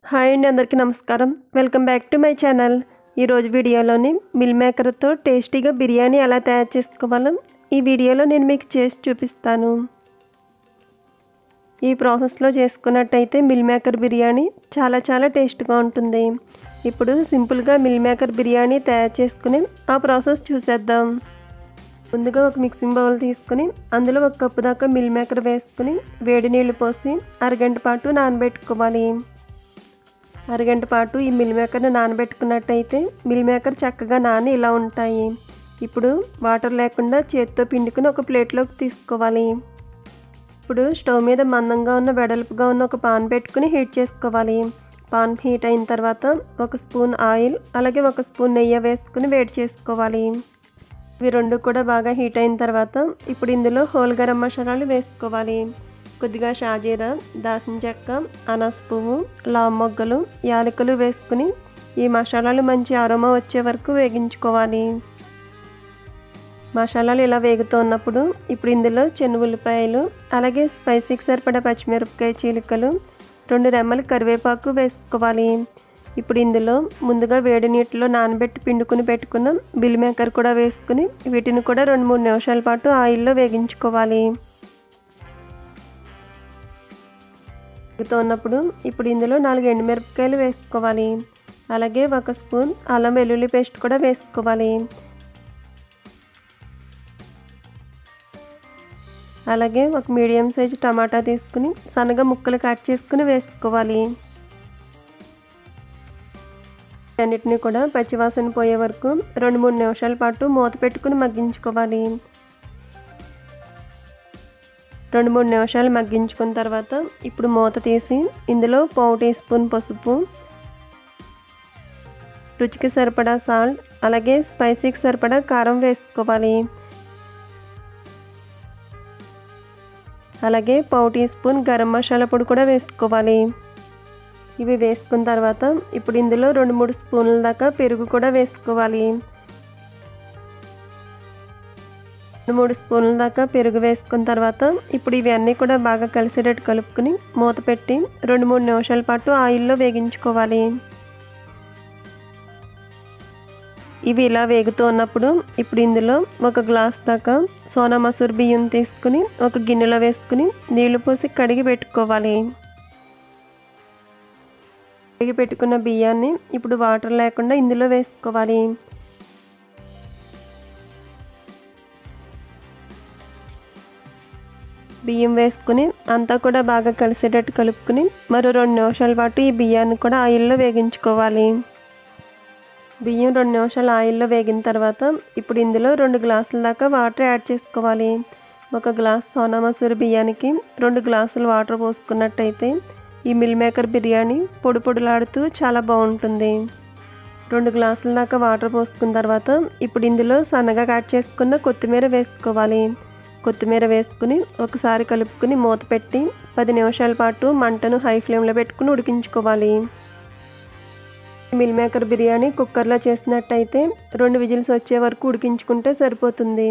hi అండి అందరికీ నమస్కారం welcome back to my channel ఈరోజు వీడియోలోని మిల్ మేకర్తో టేస్టీగా బిర్యానీ ఎలా తయారు చేసుకోవాలో ఈ వీడియోలో నేను మీకు చేసి చూపిస్తాను ఈ ప్రాసెస్లో చేసుకున్నట్టయితే మిల్ మేకర్ బిర్యానీ చాలా చాలా టేస్ట్గా ఉంటుంది ఇప్పుడు సింపుల్గా మిల్ మేకర్ బిర్యానీ తయారు చేసుకుని ఆ ప్రాసెస్ చూసేద్దాం ముందుగా ఒక మిక్సింగ్ బౌల్ తీసుకుని అందులో ఒక కప్పు దాకా మిల్ మేకర్ వేసుకుని వేడి నీళ్ళు పోసి అరగంట పాటు నానబెట్టుకోవాలి అరగంట పాటు ఈ మిల్ మేకర్ని నానబెట్టుకున్నట్టయితే మిల్ మేకర్ చక్కగా నాని ఇలా ఉంటాయి ఇప్పుడు వాటర్ లేకుండా చేతితో పిండుకుని ఒక ప్లేట్లోకి తీసుకోవాలి ఇప్పుడు స్టవ్ మీద మందంగా ఉన్న వెడల్పుగా ఉన్న ఒక పాన్ పెట్టుకుని హీట్ చేసుకోవాలి పాన్ హీట్ అయిన తర్వాత ఒక స్పూన్ ఆయిల్ అలాగే ఒక స్పూన్ నెయ్యి వేసుకుని వేడి చేసుకోవాలి ఇవి రెండు కూడా బాగా హీట్ అయిన తర్వాత ఇప్పుడు ఇందులో హోల్ గరం మసాలాలు వేసుకోవాలి కొద్దిగా షాజీరా దాసిన చెక్క అనాస పువ్వు లావ్ మొగ్గలు యాలకులు వేసుకుని ఈ మసాలాలు మంచి అరోమా వచ్చే వరకు వేగించుకోవాలి మసాలాలు ఇలా వేగుతున్నప్పుడు ఇప్పుడు ఇందులో చెన్ను ఉల్లిపాయలు అలాగే స్పైసీకి సరిపడా పచ్చిమిరపకాయ చీలికలు రెండు రెమ్మలు కరివేపాకు వేసుకోవాలి ఇప్పుడు ఇందులో ముందుగా వేడి నీటిలో నానబెట్టి పిండుకుని పెట్టుకున్న బిల్ మేకర్ కూడా వేసుకుని వీటిని కూడా రెండు మూడు నిమిషాల పాటు ఆయిల్లో వేగించుకోవాలి ఉన్నప్పుడు ఇప్పుడు ఇందులో నాలుగు ఎండుమిరపకాయలు వేసుకోవాలి అలాగే ఒక స్పూన్ అల్లం వెల్లుల్లి పేస్ట్ కూడా వేసుకోవాలి అలాగే ఒక మీడియం సైజు టమాటా తీసుకుని సన్నగా ముక్కలు కట్ చేసుకుని వేసుకోవాలి అన్నిటిని కూడా పచ్చివాసన పోయే వరకు రెండు మూడు నిమిషాల పాటు మూత పెట్టుకుని మగ్గించుకోవాలి రెండు మూడు నిమిషాలు మగ్గించుకున్న తర్వాత ఇప్పుడు మూత తీసి ఇందులో పావు టీ స్పూన్ పసుపు రుచికి సరిపడా సాల్ట్ అలాగే స్పైసీకి సరిపడా కారం వేసుకోవాలి అలాగే పావు టీ స్పూన్ గరం మసాలా పొడి కూడా వేసుకోవాలి ఇవి వేసుకున్న తర్వాత ఇప్పుడు ఇందులో రెండు మూడు స్పూన్ల దాకా పెరుగు కూడా వేసుకోవాలి రెండు మూడు స్పూన్ల దాకా పెరుగు వేసుకున్న తర్వాత ఇప్పుడు ఇవన్నీ కూడా బాగా కలిసేటట్టు కలుపుకుని మూత పెట్టి రెండు మూడు నిమిషాల పాటు ఆయిల్లో వేగించుకోవాలి ఇవి ఇలా వేగుతూ ఉన్నప్పుడు ఇప్పుడు ఇందులో ఒక గ్లాస్ దాకా సోనా మసూర్ బియ్యం తీసుకుని ఒక గిన్నెలో వేసుకుని నీళ్లు పోసి కడిగి పెట్టుకోవాలి కడిగి పెట్టుకున్న బియ్యాన్ని ఇప్పుడు వాటర్ లేకుండా ఇందులో వేసుకోవాలి బియ్యం వేసుకుని అంతా కూడా బాగా కలిసేటట్టు కలుపుకుని మరో రెండు నిమిషాల పాటు ఈ బియ్యాన్ని కూడా ఆయిల్లో వేగించుకోవాలి బియ్యం రెండు నిమిషాలు ఆయిల్లో వేగిన తర్వాత ఇప్పుడు ఇందులో రెండు గ్లాసుల దాకా వాటర్ యాడ్ చేసుకోవాలి ఒక గ్లాస్ సోనా మసూరి బియ్యానికి రెండు గ్లాసులు వాటర్ పోసుకున్నట్టయితే ఈ మిల్ మేకర్ బిర్యానీ పొడి పొడిలాడుతూ చాలా బాగుంటుంది రెండు గ్లాసుల దాకా వాటర్ పోసుకున్న తర్వాత ఇప్పుడు ఇందులో సన్నగా కట్ చేసుకున్న కొత్తిమీర వేసుకోవాలి కొత్తిమీర వేసుకుని ఒకసారి కలుపుకుని మూత పెట్టి పది నిమిషాల పాటు మంటను హై ఫ్లేమ్లో పెట్టుకుని ఉడికించుకోవాలి మిల్ మేకర్ బిర్యానీ కుక్కర్లో చేసినట్టయితే రెండు విజిల్స్ వచ్చే వరకు ఉడికించుకుంటే సరిపోతుంది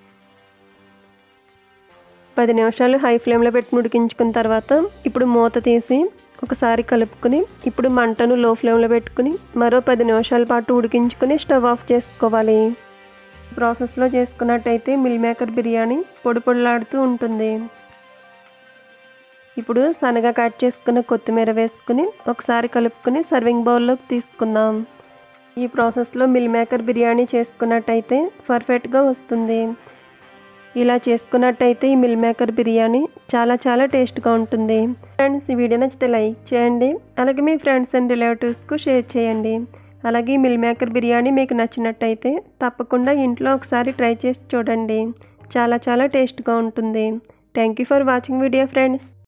పది నిమిషాలు హై ఫ్లేమ్లో పెట్టి ఉడికించుకున్న తర్వాత ఇప్పుడు మూత తీసి ఒకసారి కలుపుకుని ఇప్పుడు మంటను లో ఫ్లేమ్లో పెట్టుకుని మరో పది నిమిషాల పాటు ఉడికించుకుని స్టవ్ ఆఫ్ చేసుకోవాలి ప్రాసెస్లో చేసుకున్నట్టయితే మిల్ మేకర్ బిర్యానీ పొడి పొడిలాడుతూ ఉంటుంది ఇప్పుడు సన్నగా కట్ చేసుకున్న కొత్తిమీర వేసుకుని ఒకసారి కలుపుకుని సర్వింగ్ బౌల్లోకి తీసుకుందాం ఈ ప్రాసెస్లో మిల్ మేకర్ బిర్యానీ చేసుకున్నట్టయితే పర్ఫెక్ట్గా వస్తుంది ఇలా చేసుకున్నట్టయితే ఈ మిల్ మేకర్ బిర్యానీ చాలా చాలా టేస్ట్గా ఉంటుంది ఫ్రెండ్స్ ఈ వీడియో నచ్చితే లైక్ చేయండి అలాగే మీ ఫ్రెండ్స్ అండ్ రిలేటివ్స్కు షేర్ చేయండి అలాగే మిల్ మేకర్ బిర్యానీ మీకు నచ్చినట్టయితే తప్పకుండా ఇంట్లో ఒకసారి ట్రై చేసి చూడండి చాలా చాలా టేస్ట్గా ఉంటుంది thank you for watching video friends